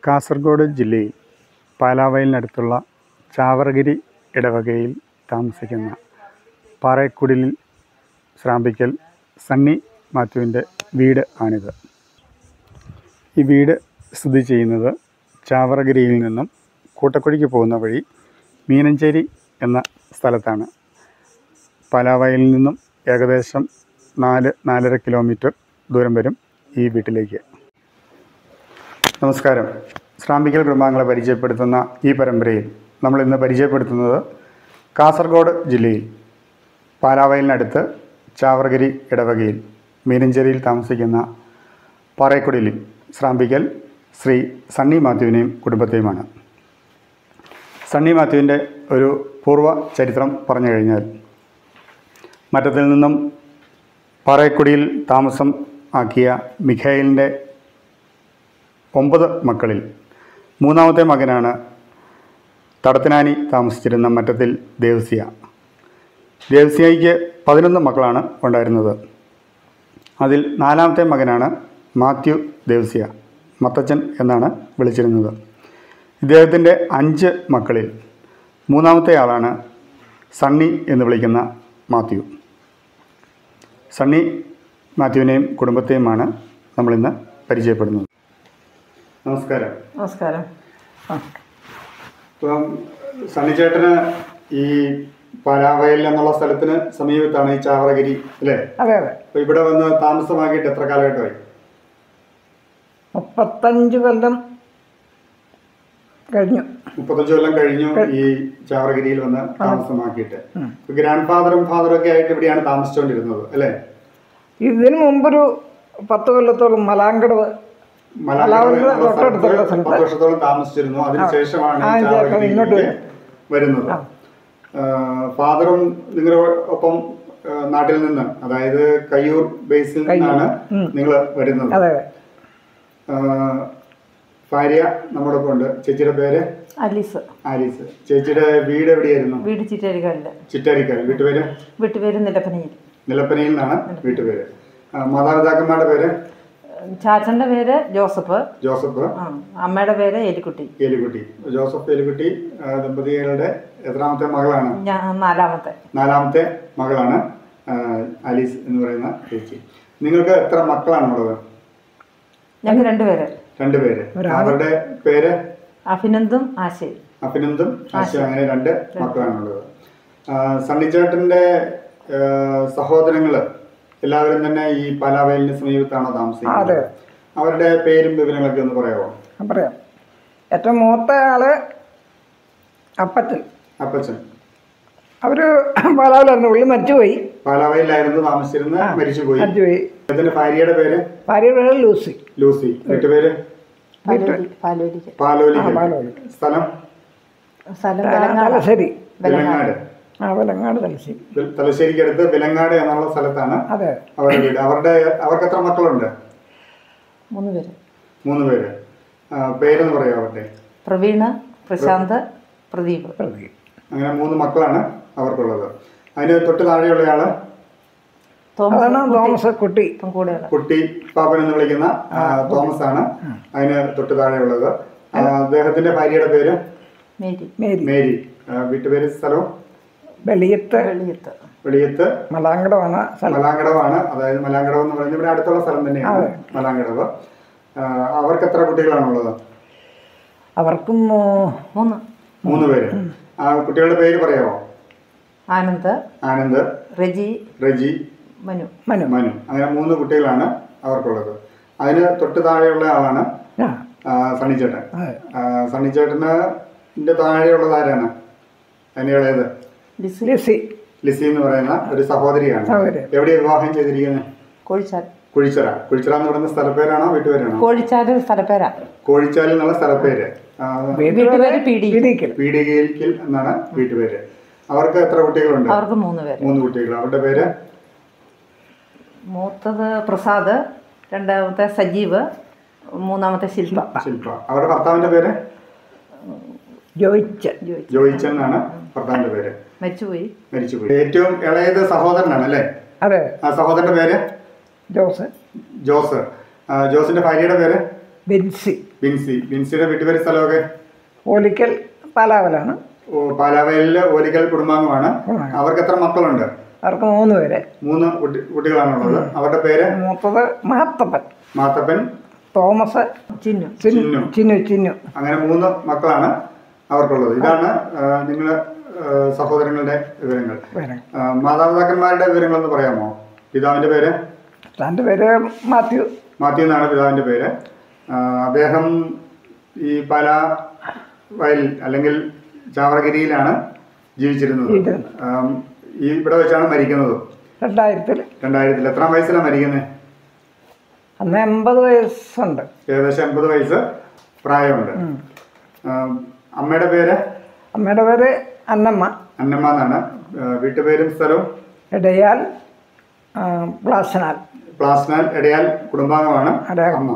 കാസർഗോഡ് ജില്ലയിൽ പാലാവയലിനടുത്തുള്ള ചാവറഗിരി ഇടവകയിൽ താമസിക്കുന്ന പാറേക്കുടിലിൽ ശ്രാമ്പിക്കൽ സണ്ണി മാത്യുവിൻ്റെ വീട് ആണിത് ഈ വീട് സ്ഥിതി ചെയ്യുന്നത് ചാവറഗിരിയിൽ നിന്നും കൂട്ടക്കുഴിക്ക് പോകുന്ന വഴി മീനഞ്ചേരി എന്ന സ്ഥലത്താണ് പാലാവയലിൽ നിന്നും ഏകദേശം നാല് നാലര കിലോമീറ്റർ ദൂരം വരും ഈ വീട്ടിലേക്ക് നമസ്കാരം ശ്രാമ്പിക്കൽ കുടുംബാംഗങ്ങളെ പരിചയപ്പെടുത്തുന്ന ഈ പരമ്പരയിൽ നമ്മൾ ഇന്ന് പരിചയപ്പെടുത്തുന്നത് കാസർഗോഡ് ജില്ലയിൽ പാലാവയലിനടുത്ത് ചാവർഗിരി ഇടവകയിൽ മീനഞ്ചേരിയിൽ താമസിക്കുന്ന പാറേക്കുടിലിൽ ശ്രാമ്പിക്കൽ ശ്രീ സണ്ണി മാത്യുവിനെയും കുടുംബത്തെയുമാണ് സണ്ണി മാത്യുവിൻ്റെ ഒരു പൂർവ്വ ചരിത്രം പറഞ്ഞു കഴിഞ്ഞാൽ മറ്റത്തിൽ നിന്നും പാറേക്കുടിയിൽ താമസം ആക്കിയ മിഖായിലിൻ്റെ ഒമ്പത് മക്കളിൽ മൂന്നാമത്തെ മകനാണ് തടത്തിനാനി താമസിച്ചിരുന്ന മറ്റത്തിൽ ദേവസ്യ ദേവസ്യയ്ക്ക് പതിനൊന്ന് മക്കളാണ് ഉണ്ടായിരുന്നത് അതിൽ നാലാമത്തെ മകനാണ് മാത്യു ദേവസ്യ മത്തച്ചൻ എന്നാണ് വിളിച്ചിരുന്നത് ഇദ്ദേഹത്തിൻ്റെ അഞ്ച് മക്കളിൽ മൂന്നാമത്തെ ആളാണ് സണ്ണി എന്ന് വിളിക്കുന്ന മാത്യു സണ്ണി മാത്യുവിനെയും കുടുംബത്തെയുമാണ് നമ്മളിന്ന് പരിചയപ്പെടുന്നത് നമസ്കാരം നമസ്കാരം ആ ഇപ്പം സണ്ണി ചേട്ടന് ഈ പാലാവയൽ എന്നുള്ള സ്ഥലത്തിന് സമീപത്താണ് ഈ ചാവറഗിരി അല്ലേ അതെ അതെ അപ്പൊ ഇവിടെ വന്ന് താമസമാക്കിയിട്ട് എത്ര കാലഘട്ടമായി മുപ്പത്തഞ്ച് കൊല്ലം കഴിഞ്ഞു മുപ്പത്തഞ്ച് കൊല്ലം കഴിഞ്ഞു ഈ ചാവറഗിരിയിൽ വന്ന് താമസമാക്കിയിട്ട് ഗ്രാൻഡ് ഫാദറും ഫാദറും ഒക്കെ ആയിട്ട് ഇവിടെയാണ് താമസിച്ചുകൊണ്ടിരുന്നത് അല്ലേ ഇതിനു മുമ്പൊരു പത്ത് കൊല്ലത്തോളം മലാങ്കടവ് മലയാളം മലയാളത്തിലെ തൊട്ടടുത്തുള്ള സ്ഥലത്ത്. പത്ത് വർഷത്തോളം താമസിച്ചിരുന്നു അതിനുശേഷമാണ് ആ, ഈ ശേഷം ചാവറഗിരിയിലേക്ക് ഇങ്ങോട്ട് വരുന്നത് ആ, ഫാദറും നിങ്ങളുടെ ഒപ്പം ആ, നാട്ടിൽ നിന്ന് അതായത് കയ്യൂർ ബേസിൽ നിന്നാണ് നിങ്ങൾ വരുന്നത് അതെ അതെ ആ, ഭാര്യ നമ്മുടെ ഒപ്പം ഉണ്ട് ചേച്ചിയുടെ പേര് അലീസ് ആലീസ് ചേച്ചിയുടെ വീട് എവിടെയായിരുന്നു വീട് ചിറ്റരിക്കല്ല് ചിറ്റാരിക്കാൽ വീട്ടുപേര് വീട്ടുപേര് നിലപ്പനയിൽ നിലപ്പനയിൽ നിന്നാണ് വീട്ടുപേര് ആ, മാതാപിതാക്കന്മാരുടെ പേര് ചാച്ചൻ്റെ പേര് ജോസഫ് ജോസഫ് ആ, അമ്മയുടെ പേര് എലിക്കുട്ടി ഏലിക്കുട്ടി ജോസഫ് ഏലിക്കുട്ടി ആ, ദമ്പതികളുടെ എത്രാമത്തെ മകളാണ് ഞാൻ നാലാമത്തെ നാലാമത്തെ മകളാണ് ആ, ആലീസ് എന്ന് പറയുന്ന ചേച്ചി നിങ്ങൾക്ക് എത്ര മക്കളാണുള്ളത് ഞങ്ങൾക്ക് രണ്ടുപേര് രണ്ടുപേര് അവരുടെ പേര് അഭിനന്ദും ആശയും അഭിനന്ദും ആശ അങ്ങനെ രണ്ട് മക്കളാണുള്ളത് ആ, സണ്ണിച്ചേട്ടന്റെ ആ, സഹോദരങ്ങള് എല്ലാവരും തന്നെ ഈ പാലാവയലിന് സമീപത്താണോ താമസിക്കുന്നത് അതെ. അവരുടെ പേരും വിവരങ്ങളൊക്കെ ഒന്ന് പറയാമോ ഞാൻ പറയാം ഏറ്റവും മൂത്ത ആള് അപ്പച്ചൻ അപ്പച്ചൻ അവര് പാലാവിലായിരുന്നു പുള്ളി മരിച്ചുപോയി പാലാവയലിലായിരുന്നു താമസിച്ചിരുന്ന മരിച്ചുപോയി മരിച്ചുപോയി അദ്ദേഹത്തിന്റെ ഭാര്യയുടെ പേര് ഭാര്യയുടെ പേര് ലൂസി ലൂസി വീട്ടുപേര് പാലോലി പാലോലിക്ക് പാലോലിക്കൽ പാലോലി. സ്ഥലം സ്ഥലം ആ, വെലങ്ങാട് തലശ്ശേരി വിലങ്ങാട് ആ വിലങ്ങാട് തലശ്ശേരി വി- തലശ്ശേരിക്കടുത്ത് വിലങ്ങാട് എന്നുള്ള സ്ഥലത്താണ് അതെ അവരുടെ വീട് അവരുടെ അവർക്ക് എത്ര മക്കളുണ്ട് മൂന്ന് പേര് മൂന്ന് പേര് ആ, പേരെന്ന് പറയാം അവരുടെ പ്രവീണ് പ്രശാന്ത് പ്രദീപ് പ്രതി അങ്ങനെ മൂന്ന് മക്കളാണ് അവർക്കുള്ളത് അതിന് തൊട്ട് താഴെയുള്ള ആള് തോമസ് അതാണ് തോമസ് കുട്ടി ഇപ്പം കൂടെയുള്ള കുട്ടി പാപ്പൻ എന്ന് വിളിക്കുന്ന ആ, തോമസ് ആണ് അതിന് തൊട്ട് താഴെയുള്ളത് ആ, അദ്ദേഹത്തിന്റെ ഭാര്യയുടെ പേര് മേരി മേരി മേരി ആ, വീട്ടുപേര് സ്ഥലവും വെളിയത്ത് വെളിയത്ത് വെളിയത്ത് മലാങ്കടമാണ് സ്ഥലം മലാങ്കടവാണ് അതായത് മലാങ്കടവ് എന്ന് പറയുന്നത് ഇവിടെ അടുത്തുള്ള സ്ഥലം തന്നെയാണ് മലാങ്കടവ് ആ, അവർക്ക് എത്ര കുട്ടികളാണുള്ളത് അവർക്കും മൂ- മൂന്ന് മൂന്ന് പേര് ആ കുട്ടികളുടെ പേര് പറയാമോ ആനന്ദ് ആനന്ദ് റെജി റെജി മനു മനു മനു അങ്ങനെ മൂന്ന് കുട്ടികളാണ് അവർക്കുള്ളത് അതിന് തൊട്ട് താഴെയുള്ള ആളാണ് ആ ആ, സണ്ണിച്ചേട്ടൻ അതെ ആ, സണ്ണിച്ചേട്ടന് ന്റെ താഴെയുള്ളത് ആരാണ് അതിന് ഇളയത് ലിസി ലിസി ലിസി എന്ന് പറയുന്ന ഒരു സഹോദരിയാണ് സഹോദരി. എവിടെയാണ് വിവാഹം ചെയ്തിരിക്കുന്നത് കോഴിച്ചാൽ കുഴിച്ചിറ കുഴിച്ചിറ എന്ന് പറയുന്ന സ്ഥലപ്പേരാണോ വീട്ടുപേരാണോ കോഴിച്ചാൽ സ്ഥലപ്പേരാ കോഴിച്ചാൽ എന്നുള്ള സ്ഥലപ്പേര് ആ, വീട്ടുപേര് പി ഡി പിടിക്കൽ പീടികയിൽ എന്നാണ് വീട്ടുപേര് അവർക്ക് എത്ര കുട്ടികളുണ്ട് അവർക്ക് മൂന്ന് പേര് മൂന്ന് കുട്ടികൾ അവരുടെ പേര് മൂത്തത് പ്രസാദ് രണ്ടാമത്തെ സജീവ് മൂന്നാമത്തെ ശില്പ ശില്പ അവരുടെ ഭർത്താവിന്റെ പേര് ജോയിച്ച് ജോയിച്ചു ജോയിച്ചൻ എന്നാണ് ഭർത്താവിന്റെ പേര് മരിച്ചുപോയി മരിച്ചുപോയി ഏറ്റവും ഇളയത് സഹോദരനാണ് അല്ലേ അതെ ആ സഹോദരന്റെ പേര് ജോസ് ജോസ് ആ, ജോസിന്റെ ഭാര്യയുടെ പേര് ബെൻസി ബിൻസി ബിൻസിയുടെ വീട്ടുപേര് സ്ഥലമൊക്കെ ഓലിക്കൽ പാലാവലാണ് ഓ, പാലാവയലിലെ ഓലിക്കൽ കുടുംബാംഗമാണ് അവർക്ക് എത്ര മക്കളുണ്ട് അവർക്ക് മൂന്ന് പേര് മൂന്ന് കുട്ടി കുട്ടികളാണുള്ളത് അവരുടെ പേര് മൂത്തത് മാത്തപ്പൻ മാത്തപ്പൻ തോമസ് ചിന്നു ചിന്നു ചിന്നു. ചിന്നു ചിന്നു അങ്ങനെ മൂന്ന് മക്കളാണ് അവർക്കുള്ളത് ഇതാണ് നിങ്ങൾ സഹോദരങ്ങളുടെ വിവരങ്ങൾ പേര് ആ, മാതാപിതാക്കന്മാരുടെ വിവരങ്ങളൊന്ന് പറയാമോ പിതാവിന്റെ പേര് തൻ്റെ പേര് മാത്യു മാത്യു എന്നാണ് പിതാവിന്റെ പേര് ആ, അദ്ദേഹം ഈ പല വയൽ അല്ലെങ്കിൽ ചാവറഗിരിയിലാണ് ജീവിച്ചിരുന്നത് ജീവിച്ചിരുന്നത്. ആം, ഈ ഇവിടെ വെച്ചാണ് മരിക്കുന്നത് രണ്ടായിരത്തിൽ രണ്ടായിരത്തിൽ എത്രാം വയസ്സിലാണ് മരിക്കുന്നത് അന്ന് എൺപത് വയസ്സുണ്ട് ഏകദേശം എൺപത് വയസ്സ് പ്രായമുണ്ട് ആം, അമ്മയുടെ പേര് അമ്മയുടെ പേര് അന്നമ്മ അന്നമ്മ എന്നാണ് ആ, വീട്ടുപേരും സ്ഥലവും ഇടയാൽ ആ, പ്ലാസനാൽ പ്ലാസ്നാൽ എടയാൽ കുടുംബാംഗമാണ് അടയാൾ. അമ്മ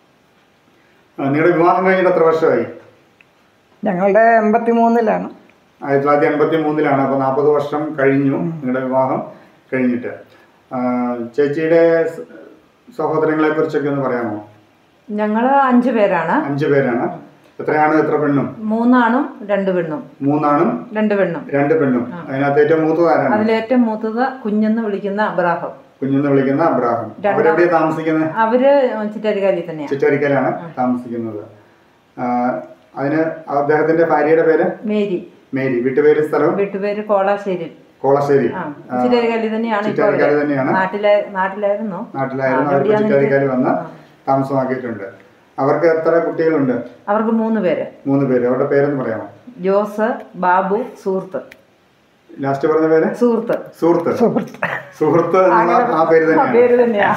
ആ, നിങ്ങളുടെ വിവാഹം കഴിഞ്ഞിട്ട് എത്ര വർഷമായി ഞങ്ങളുടെ എൺപത്തി മൂന്നിലാണ് ആയിരത്തി തൊള്ളായിരത്തി എൺപത്തി മൂന്നിലാണ് അപ്പോൾ നാൽപ്പത് വർഷം കഴിഞ്ഞു നിങ്ങളുടെ വിവാഹം കഴിഞ്ഞിട്ട് ആ, ചേച്ചിയുടെ സ- സഹോദരങ്ങളെ കുറിച്ചൊക്കെ ഒന്ന് പറയാമോ ഞങ്ങള് അഞ്ചു പേരാണ് അഞ്ചു പേരാണ് എത്രയാണ് എത്ര പെണ്ണും മൂന്നാണും രണ്ട് പെണ്ണും മൂന്നാണും രണ്ട് പെണ്ണും രണ്ട് പെണ്ണും അതിനകത്ത് ഏറ്റവും മൂത്തത് ആരാണ് അതിലേറ്റവും മൂത്തത് കുഞ്ഞെന്ന് വിളിക്കുന്ന അബ്രാഹം കുഞ്ഞെന്ന് വിളിക്കുന്ന അബ്രാഹം രണ്ടാം- അവരെവിടെയാണ് താമസിക്കുന്നത് അവര് ചിറ്റാരിക്കാലി തന്നെയാണ് ചിറ്റാരിക്കലാണ് താമസിക്കുന്നത് ആ, അതിന് അദ്ദേഹത്തിന്റെ ഭാര്യയുടെ പേര് മേരി മേരി വീട്ടുപേര് സ്ഥലവും വീട്ടുപേര് കോളാശ്ശേരി കോളശ്ശേരി ആ ചിറ്റാരിക്കാലി തന്നെയാണ് ഇപ്പൊ അവര്. ചിറ്റാരിക്കാല് തന്നെയാണ് നാട്ടിലെ നാട്ടിലായിരുന്നു നാട്ടിലായിരുന്നു ആ, അവർ എവിടെയാണെന്ന് ചിറ്റാരിക്കാല് വന്ന് താമസമാക്കിയിട്ടുണ്ട് അവർക്ക് എത്ര കുട്ടികളുണ്ട് അവർക്ക് മൂന്ന് പേര് മൂന്ന് പേര് അവരുടെ പേരൊന്ന് പറയാമോ ജോസ് ബാബു സുഹൃത്ത് ലാസ്റ്റ് പറഞ്ഞ പേര് സുഹൃത്ത് സുഹൃത്ത് സുഹൃത്ത് സുഹൃത്ത് എന്നുള്ള ആ പേര് ആ തന്നെയാണ് പേര് തന്നെയാ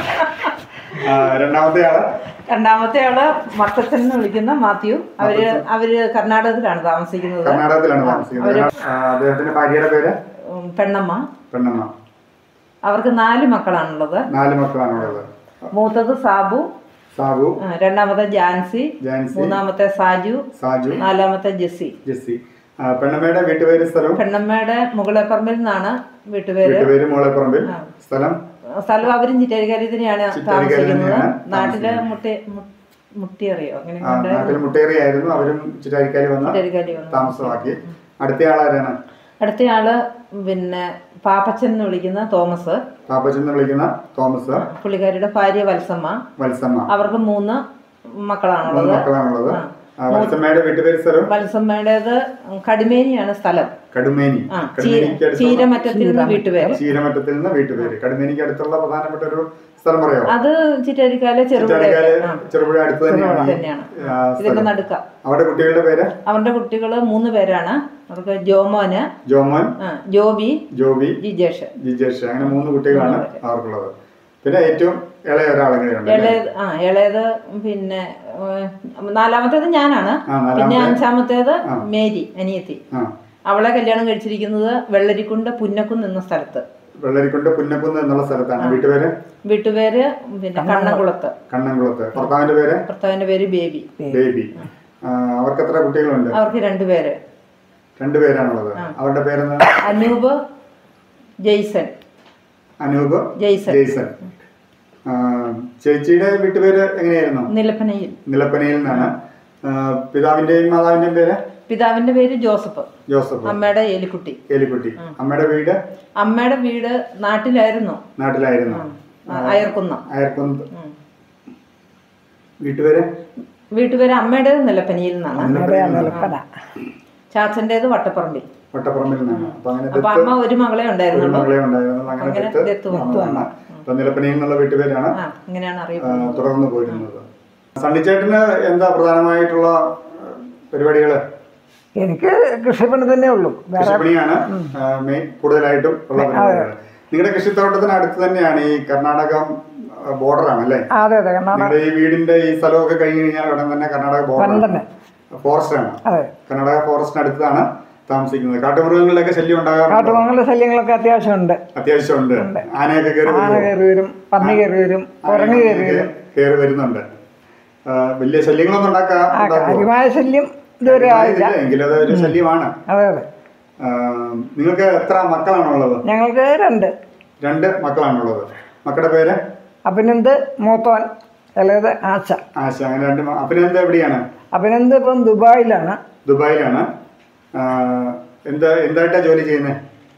ആ, രണ്ടാമത്തെ ആള് രണ്ടാമത്തെ ആള് മർത്തച്ഛൻ എന്ന് വിളിക്കുന്ന മാത്യു അവര് അവര് കർണാടകത്തിലാണ് താമസിക്കുന്നത് കർണാടകത്തിലാണ് താമസിക്കുന്നത് ആ, അദ്ദേഹത്തിന്റെ ഭാര്യയുടെ പേര് ഉം, പെണ്ണമ്മ പെണ്ണമ്മ അവർക്ക് നാല് മക്കളാണുള്ളത് നാല് മക്കളാണുള്ളത് മൂത്തത് സാബു സാബു ആ, രണ്ടാമത്തെ ജാൻസി ജാൻസി മൂന്നാമത്തെ സാജു സാജു നാലാമത്തെ ജെസ്സി ജെസ്സി ആ, പെണ്ണമ്മയുടെ വീട്ടുപേര് സ്ഥലവും പെണ്ണമ്മയുടെ മുകളപ്പറമ്പിൽ നിന്നാണ് വീട്ടുപേര് വീട്ടുപേര് മോളെപ്പറമ്പിൽ സ്ഥലം സ്ഥലം അവരും ചിറ്റാരിക്കാരി തന്നെയാണ് ചിറ്റാരിക്കാരി താമസിക്കുന്നത് തന്നെയാണ് നാട്ടില് മുട്ടി മു- മുട്ടിയറിയോ അങ്ങനെ ആ, നാട്ടിൽ മുട്ടേറിയായിരുന്നു അവരും ചിറ്റാരിക്കാരി വന്ന് ചിറ്റാരിക്കാരി വന്നു താമസമാക്കി അടുത്ത ആളാരാണ് അടുത്തയാള് പിന്നെ പാപ്പച്ചൻ എന്ന് വിളിക്കുന്ന തോമസ് പാപ്പച്ചൻ എന്ന് വിളിക്കുന്ന തോമസ് പുള്ളിക്കാരിയുടെ ഭാര്യ വത്സമ്മ വത്സമ്മ അവർക്ക് മൂന്ന് മൂന്ന് മക്കളാണുള്ളത് മക്കളാണുള്ളത് ആ, വത്സമ്മയുടെ വീട്ടുപേര് സ്ഥലം വത്സമ്മയുടേത് കടുമേനിയാണ് സ്ഥലം കടുമേനി ആ കടുമേനിക്ക് അടുത്തുള്ള ചീരമറ്റത്തിൽ നിന്ന് വീട്ടുപേര് ചീരമറ്റത്തിൽ നിന്ന് വീട്ടുപേര് കടുമേനിക്ക് അടുത്തുള്ള പ്രധാനപ്പെട്ട ഒരു സ്ഥലം പറയാമോ അത് ചിറ്റാരിക്കാലെ ചെറുപുഴ ചിറ്റാരിക്കാല് ചെറുപുഴ അടുത്ത് തന്നെയാണ് ഈ, തന്നെയാണ് ആ, ഇതിന്റെ സ്ഥലം. നടുക്ക അവിടെ കുട്ടികളുടെ പേര് അവരുടെ കുട്ടികൾ മൂന്ന് പേരാണ് അവർക്ക് ജോമോന് ജോമോൻ ആ, ജോബി ജോബി ജിജേഷ് ജിജേഷ് അങ്ങനെ മൂന്ന് കുട്ടികളാണ് അവർക്കുള്ളത് പിന്നെ ഏറ്റവും ഇളയ ഒരാളെങ്ങനെയുണ്ട് ഇളയത് ആ ഇളയത് പിന്നെ ഏഹ്, നാലാമത്തേത് ഞാനാണ് ആ പിന്നെ നാലാമത്തെ അഞ്ചാമത്തേത് മേരി അനിയത്തി ആ അവളെ കല്യാണം കഴിച്ചിരിക്കുന്നത് വെള്ളരിക്കുണ്ട് പുന്നക്കുന്ന് എന്ന സ്ഥലത്ത് വെള്ളരിക്കുണ്ട് പുന്നക്കുന്ന് എന്നുള്ള സ്ഥലത്താണ് വീട്ടുപേര് വീട്ടുപേര് പിന്നെ കണ്ണംകുളത്ത് കണ്ണംകുളത്ത് ഭർത്താവിന്റെ പേര് ഭർത്താവിന്റെ പേര് ബേബി ബേബി ആ, അവർക്ക് എത്ര കുട്ടികളുണ്ട് അവർക്ക് രണ്ടുപേര് രണ്ടുപേരാണുള്ളത് അവരുടെ പേരെന്ന് അനൂപ് ജെയ്സൺ അനൂപ് ജെയ്സൺ ജെയ്സൺ ആ, ചേച്ചിയുടെ വീട്ടുപേര് എങ്ങനെയായിരുന്നു നിലപ്പനയിൽ നിലപ്പനയിൽ നിന്നാണ് ആ, പിതാവിന്റെയും മാതാവിന്റെയും പേര് പിതാവിന്റെ പേര് ജോസഫ് ജോസഫ് അമ്മയുടെ ഏലിക്കുട്ടി ഏലിക്കുട്ടി അമ്മയുടെ വീട് അമ്മയുടെ വീട് നാട്ടിലായിരുന്നു നാട്ടിലായിരുന്നു ആ, അയർക്കുന്നം അയർക്കുന്നത്ത് ഉം. വീട്ടുപേര് വീട്ടുപേര് അമ്മയുടെ നിലപ്പനിയിൽ നിന്നാണ് നിലപ്പനയിൽ നിന്നാണ്. നിലപ്പന ചാച്ചന്റേത് വട്ടപ്പറമ്പിൽ വട്ടപ്പറമ്പിൽ നിന്നാണ് അപ്പൊ അങ്ങനെ അപ്പൊ അമ്മ ഒരു മകളെ ഒരു ഉണ്ടായിരുന്നുള്ളൂ മകളെ ഉണ്ടായിരുന്നുള്ളൂ അങ്ങനെ അങ്ങനെ ദത്ത് ദത്ത് വന്നു. വന്നതാണ് അപ്പൊ നിലപ്പനയിൽ നിന്നുള്ള വീട്ടുപേരാണ് ആ ഇങ്ങനെയാണ് ആ, അറിയപ്പെടുന്നത് തുടർന്ന് പോരുന്നത് സണ്ണിച്ചേട്ടന് എന്താ പ്രധാനമായിട്ടുള്ള ആ, പരിപാടികള് എനിക്ക് കൃഷിപ്പണി തന്നെ ഉള്ളൂ വേറെ കൃഷിപ്പണിയാണ് ആ, മെയിൻ കൂടുതലായിട്ടും ഉള്ള പരിപാടികൾ നിങ്ങളുടെ കൃഷിത്തോട്ടത്തിന് അടുത്ത് തന്നെയാണ് ഈ കർണാടക ബോർഡറാണ് അല്ലേ ആ, അതെ അതെ കർണാടക നിങ്ങളുടെ ഈ വീടിന്റെ ഈ സ്ഥലമൊക്കെ കഴിഞ്ഞു കഴിഞ്ഞാൽ ഉടൻ തന്നെ കർണാടക ബോർഡർ തന്നെ ഫോറസ്റ്റ് ആണ് അതെ കർണാടക ഫോറസ്റ്റിന് അടുത്താണ് താമസിക്കുന്നത് കാട്ടുമൃഗങ്ങളുടെയൊക്കെ ശല്യം ഉണ്ടാകാറുണ്ട് കാട്ടുമൃഗങ്ങളുടെ ശല്യങ്ങളൊക്കെ അത്യാവശ്യമുണ്ട് അത്യാവശ്യമുണ്ട് ആനയൊക്കെ കയറി ആന കയറി വരും പന്നി കയറി വരും കുരങ്ങ് കയറി വരും കയറി വരുന്നുണ്ട് ആ, വലിയ ശല്യങ്ങളൊന്നും ഉണ്ടാക്കാ ആ ഉണ്ടാക്കുമോ? കാര്യമായ ശല്യം ഇതുവരെ ആയില്ല ഇല്ല, എങ്കിലും അത് ഒരു ശല്യമാണ് അതെ അതെ ആ, നിങ്ങൾക്ക് എത്ര മക്കളാണുള്ളത് ഞങ്ങൾക്ക് രണ്ട് രണ്ട് മക്കളാണുള്ളത് മക്കളുടെ പേര് അഭിനന്ദ് മൂത്തോൻ ഇളയത് ആശ ആശ അങ്ങനെ രണ്ട് മ- അഭിനന്ദ എവിടെയാണ് അഭിനന്ദ് ഇപ്പം ദുബായിലാണ് ദുബായിലാണ് ആ, എന്താ എന്തായിട്ടാ ജോലി ചെയ്യുന്നത്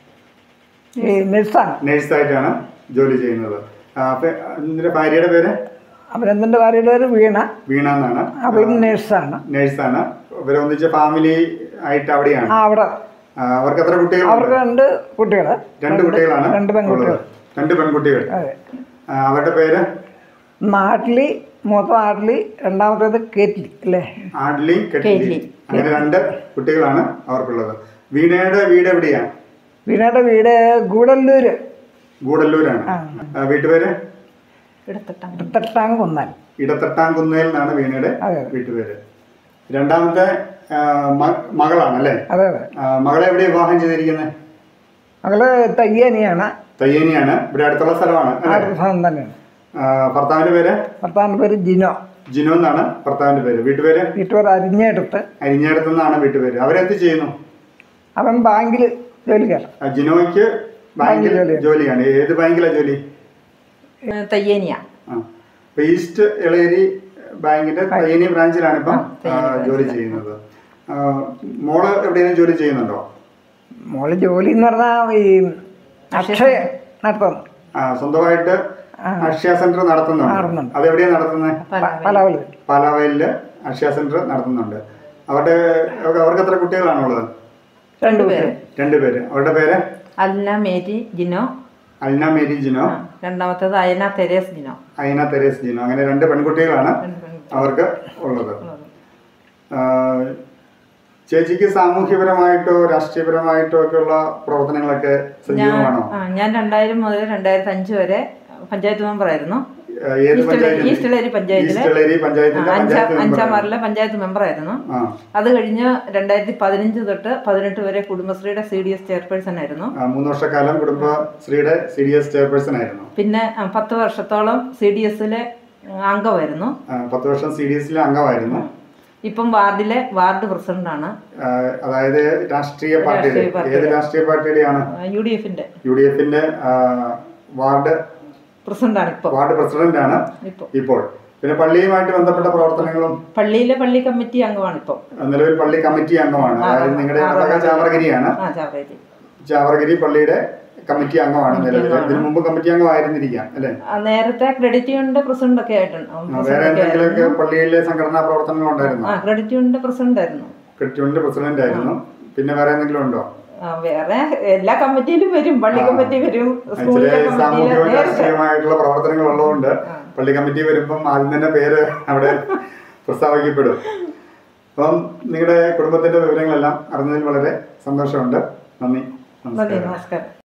ഈ നഴ്സാണ് നേഴ്സായിട്ടാണ് ജോലി ചെയ്യുന്നത് ആ, അപ്പൊ നിന്റെ ഭാര്യയുടെ പേര് അഭിനന്ദൻ്റെ ഭാര്യയുടെ പേര് വീണ വീണ എന്നാണ് അവളും നഴ്സാണ് നേഴ്സാണ് ഇവരൊന്നിച്ച് ഫാമിലി ആയിട്ട് അവിടെയാണ് ആ അവിടെ ആ, അവർക്ക് എത്ര കുട്ടികളുണ്ട് അവർക്ക് രണ്ട് കുട്ടികൾ രണ്ട് കുട്ടികളാണ് രണ്ട് പെൺകുട്ടികൾ ഉള്ളത്. രണ്ട് പെൺകുട്ടികൾ അതെ ആ, അവരുടെ പേര് നാട്ടിലി മൂത്ത നാട്ടിലി രണ്ടാമത്തേത് കേറ്റ്ലി അല്ലേ ആഡ്ലി കെട്ലി കെട്ലി. അങ്ങനെ രണ്ട് കുട്ടികളാണ് അവർക്കുള്ളത് വീണയുടെ വീട് എവിടെയാണ് വീണയുടെ വീട് ഗൂഡല്ലൂര് ഗൂഡല്ലൂരാണ് ആ, വീട്ടുപേര് എടുത്തിട്ടാ തട്ടാങ് കൊന്നാൽ ഇടത്തട്ടാംകുന്നേൽ എന്നാണ് വീണയുടെ അതെ. വീട്ടുപേര് രണ്ടാമത്തെ ആ, മ- മകളാണ് അല്ലേ അതെ അതെ ആ, മകളെ എവിടെ വിവാഹം ചെയ്തിരിക്കുന്നത് മകള് തയ്യാനിയാണ് തയ്യനിയാണ് ഇവിടെ അടുത്തുള്ള സ്ഥലമാണ് ആ അല്ലേ സ്ഥലം തന്നെയാണ് ആ, ഭർത്താവിന്റെ പേര് ഭർത്താവിൻ്റെ പേര് ജിനോ ജിനു എന്നാണ് ഭർത്താവിന്റെ പേര് വീട്ടുപേര് വീട്ടുപേർ അരിഞ്ഞെടുത്ത് അരിഞ്ഞേടത്തു നിന്നാണ് വീട്ടുപേര് അവരെന്ത് ചെയ്യുന്നു അവൻ ബാങ്കിൽ ജോലിക്കാരൻ ആ, ജിനോയ്ക്ക് ബാങ്കിൽ ജോലിയാണ്. ജോലിയാണ് ഏത് ബാങ്കിലാണ് ജോലി തയ്യേനിയ ആ. ഇപ്പൊ ഈസ്റ്റ് എളേരി ബാങ്കിന്റെ തയ്യനി ബ്രാഞ്ചിലാണ് ഇപ്പം ആ, ജോലി ചെയ്യുന്നത് ആ, മോള് എവിടെയെങ്കിലും ജോലി ചെയ്യുന്നുണ്ടോ മോള് ജോലി എന്ന് പറഞ്ഞാൽ ഈ അക്ഷയ നടത്തുന്നു ആ, സ്വന്തമായിട്ട് അക്ഷയ സെന്റർ നടത്തുന്നുണ്ട് നടത്തുന്നുണ്ട്. അതെവിടെയാണ് നടത്തുന്നത് പലവല് പാലാവയലില് അക്ഷയ സെന്റർ നടത്തുന്നുണ്ട് അവരുടെ അവർക്ക് എത്ര കുട്ടികളാണുള്ളത് രണ്ടുപേര് രണ്ടുപേര് അവരുടെ പേര് അൽന മേരി ജിനോ അൽന മേരി ജിനോ ആ, രണ്ടാമത്തേത് അയന തെരേസ് ജിനോ അയന തെരേസ് ജിനോ അങ്ങനെ രണ്ട് പെൺകുട്ടികളാണ് രണ്ട് പെൺകുട്ടികൾ. അവർക്ക് ഉള്ളത് ആ, ചേച്ചിക്ക് സാമൂഹ്യപരമായിട്ടോ രാഷ്ട്രീയപരമായിട്ടോ ഒക്കെയുള്ള പ്രവർത്തനങ്ങളൊക്കെ സജീവമാണോ ആ, ഞാൻ രണ്ടായിരം മുതൽ രണ്ടായിരത്തി അഞ്ച് വരെ പഞ്ചായത്ത് മെമ്പറായിരുന്നു ആ, ഏത് ഈസ്റ്റ് പഞ്ചായത്തിൽ ഈസ്റ്റ്ലേരി പഞ്ചായത്തിലെ ഈസ്റ്റളേരി പഞ്ചായത്തിന്റെ അഞ്ചാം പഞ്ചായത്ത് അഞ്ചാം മെമ്പറാണ്. വാർഡിലെ പഞ്ചായത്ത് മെമ്പറായിരുന്നു ആ അത് കഴിഞ്ഞ് രണ്ടായിരത്തി പതിനഞ്ച് തൊട്ട് പതിനെട്ട് വരെ കുടുംബശ്രീയുടെ സി ഡി എസ് ചെയർപേഴ്സൺ ആയിരുന്നു ആ, മൂന്ന് വർഷക്കാലം കുടുംബശ്രീയുടെ സി ഡി എസ് ചെയർപേഴ്സൺ ആയിരുന്നു പിന്നെ ആ, പത്ത് വർഷത്തോളം സി ഡി എസിലെ അംഗമായിരുന്നു ആ, പത്ത് വർഷം സി ഡി എസിലെ അംഗമായിരുന്നു ഇപ്പം വാർഡിലെ വാർഡ് പ്രസിഡന്റാണ് ആ, അതായത് രാഷ്ട്രീയ പാർട്ടിയുടെ രാഷ്ട്രീയ പാർട്ടിയുടെ. ഏത് രാഷ്ട്രീയ പാർട്ടിയുടെയാണ് യു ഡി എഫിന്റെ യു ഡി എഫിന്റെ വാർഡ് പ്രസിഡന്റാണ് ഇപ്പം വാർഡ് പ്രസിഡന്റ് ആണ് ഇപ്പം ഇപ്പോൾ പിന്നെ പള്ളിയുമായിട്ട് ബന്ധപ്പെട്ട പ്രവർത്തനങ്ങളും പള്ളിയിലെ പള്ളി കമ്മിറ്റി അംഗമാണ് ഇപ്പം നിലവിൽ പള്ളി കമ്മിറ്റി അംഗമാണ് അതായത് നിങ്ങളുടെ ഇടവക ചാവറഗിരിയാണ് ആ ചാവറേരി ചാവറഗിരി പള്ളിയുടെ കമ്മിറ്റി അംഗമാണ് നിലവിൽ ഇതിനു മുമ്പ് കമ്മിറ്റി അംഗമായിരുന്നിരിക്കാം അല്ലേ ആ, നേരത്തെ ക്രെഡിറ്റ് യൂണിയന്റെ പ്രസിഡന്റ് ഒക്കെ ആയിട്ടുണ്ട് ആ, വേറെ എന്തെങ്കിലുമൊക്കെ പള്ളിയിലെ സംഘടനാ പ്രവർത്തനങ്ങൾ ഉണ്ടായിരുന്നു ആ ക്രെഡിറ്റ് യൂണിയന്റെ പ്രസിഡന്റ് ആയിരുന്നു ക്രിസ്റ്റുവിന്റെ പ്രസിഡന്റ് ആയിരുന്നു പിന്നെ വേറെ എന്തെങ്കിലും ഉണ്ടോ ആ, വേറെ എല്ലാ കമ്മിറ്റിയിലും വരും പള്ളി കമ്മിറ്റി വരും ചില സ്കൂളിലെ കമ്മിറ്റിയില് സാമൂഹികവും നേരത്തെ രാഷ്ട്രീയമായിട്ടുള്ള പ്രവർത്തനങ്ങൾ ഉള്ളതുകൊണ്ട് പള്ളി കമ്മിറ്റി വരുമ്പം ആദ്യം തന്നെ പേര് അവിടെ പ്രസ്താവിക്കപ്പെടും അപ്പം നിങ്ങളുടെ കുടുംബത്തിന്റെ വിവരങ്ങളെല്ലാം അറിഞ്ഞതിൽ വളരെ സന്തോഷമുണ്ട് നന്ദി നന്ദി നമസ്കാരം നമസ്കാരം